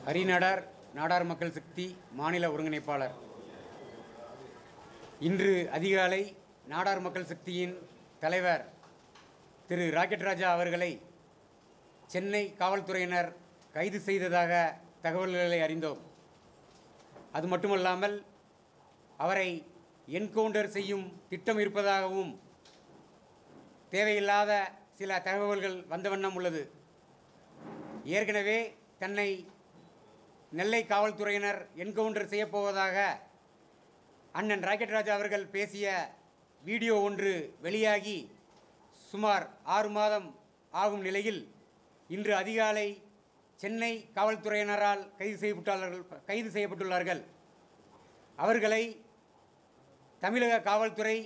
ஹரிநாடார் நாடார் மக்கள் சக்தி மாநில ஒருங்கிணைப்பாளர் இன்று அதிகாலை நாடார் மக்கள் சக்தியின் தலைவர் திரு ராக்கெட் ராஜா அவர்களை சென்னை காவல்துறையினர் கைது செய்ததாக தகவல்களை அறிந்தோம் அது மட்டுமல்லாமல் அவரை என்கவுண்டர் செய்யும் திட்டம் இருப்பதாகவும் தேவையில்லாத சில தகவல்கள் வந்த வண்ணம் உள்ளது ஏற்கனவே தன்னை நெல்லை காவல்துறையினர் என்கவுண்டர் செய்யப்போவதாக அண்ணன் ராக்கெட் ராஜா அவர்கள் பேசிய வீடியோ ஒன்று வெளியாகி சுமார் ஆறு மாதம் ஆகும் நிலையில் இன்று அதிகாலை சென்னை காவல்துறையினரால் கைது செய்யப்பட்டுள்ளார்கள் கைது செய்யப்பட்டுள்ளார்கள் அவர்களை தமிழக காவல்துறை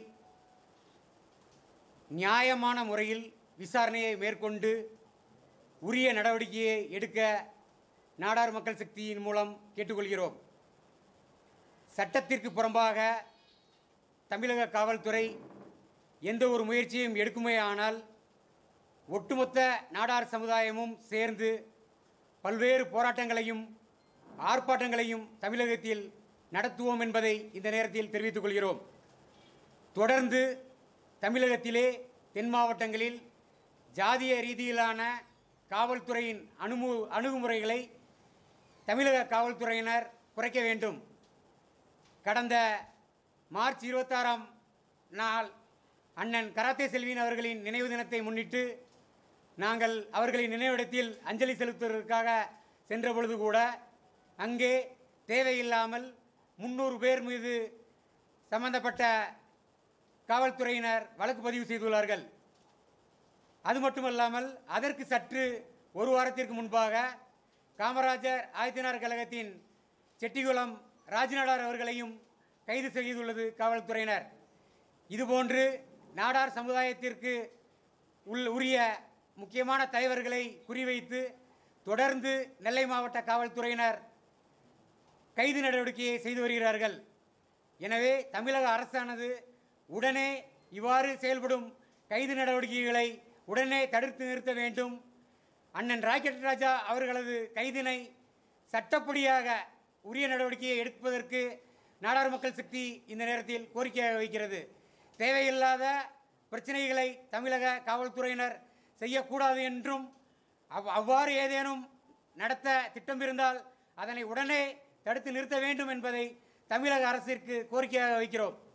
நியாயமான முறையில் விசாரணையை மேற்கொண்டு உரிய நடவடிக்கையை எடுக்க நாடார் மக்கள் சக்தியின் மூலம் கேட்டுக்கொள்கிறோம் சட்டத்திற்கு புறம்பாக தமிழக காவல்துறை எந்த ஒரு முயற்சியும் எடுக்குமே ஆனால் ஒட்டுமொத்த நாடார் சமுதாயமும் சேர்ந்து பல்வேறு போராட்டங்களையும் ஆர்ப்பாட்டங்களையும் தமிழகத்தில் நடத்துவோம் என்பதை இந்த நேரத்தில் தெரிவித்துக் கொள்கிறோம் தொடர்ந்து தமிழகத்திலே தென் மாவட்டங்களில் ஜாதிய ரீதியிலான காவல்துறையின் அணுமு அணுகுமுறைகளை தமிழக காவல்துறையினர் குறைக்க வேண்டும் கடந்த மார்ச் இருபத்தாறாம் நாள் அண்ணன் கராத்தே செல்வின் அவர்களின் நினைவு தினத்தை முன்னிட்டு நாங்கள் அவர்களின் நினைவிடத்தில் அஞ்சலி செலுத்துவதற்காக சென்ற பொழுது கூட அங்கே தேவையில்லாமல் முந்நூறு பேர் மீது சம்பந்தப்பட்ட காவல்துறையினர் வழக்கு பதிவு செய்துள்ளார்கள் அது மட்டுமல்லாமல் அதற்கு சற்று ஒரு வாரத்திற்கு முன்பாக காமராஜர் ஆயத்தினார் கழகத்தின் செட்டிகுளம் ராஜ்நாடார் அவர்களையும் கைது செய்துள்ளது காவல்துறையினர் இதுபோன்று நாடார் சமுதாயத்திற்கு உள் உரிய முக்கியமான தலைவர்களை குறிவைத்து தொடர்ந்து நெல்லை மாவட்ட காவல்துறையினர் கைது நடவடிக்கையை செய்து வருகிறார்கள் எனவே தமிழக அரசானது உடனே இவ்வாறு செயல்படும் கைது நடவடிக்கைகளை உடனே தடுத்து நிறுத்த வேண்டும் அண்ணன் ராக்கெட் ராஜா அவர்களது கைதினை சட்டப்படியாக உரிய நடவடிக்கையை எடுப்பதற்கு நாடார் மக்கள் சக்தி இந்த நேரத்தில் கோரிக்கையாக வைக்கிறது தேவையில்லாத பிரச்சனைகளை தமிழக காவல்துறையினர் செய்யக்கூடாது என்றும் அவ் அவ்வாறு ஏதேனும் நடத்த திட்டம் இருந்தால் அதனை உடனே தடுத்து நிறுத்த வேண்டும் என்பதை தமிழக அரசிற்கு கோரிக்கையாக வைக்கிறோம்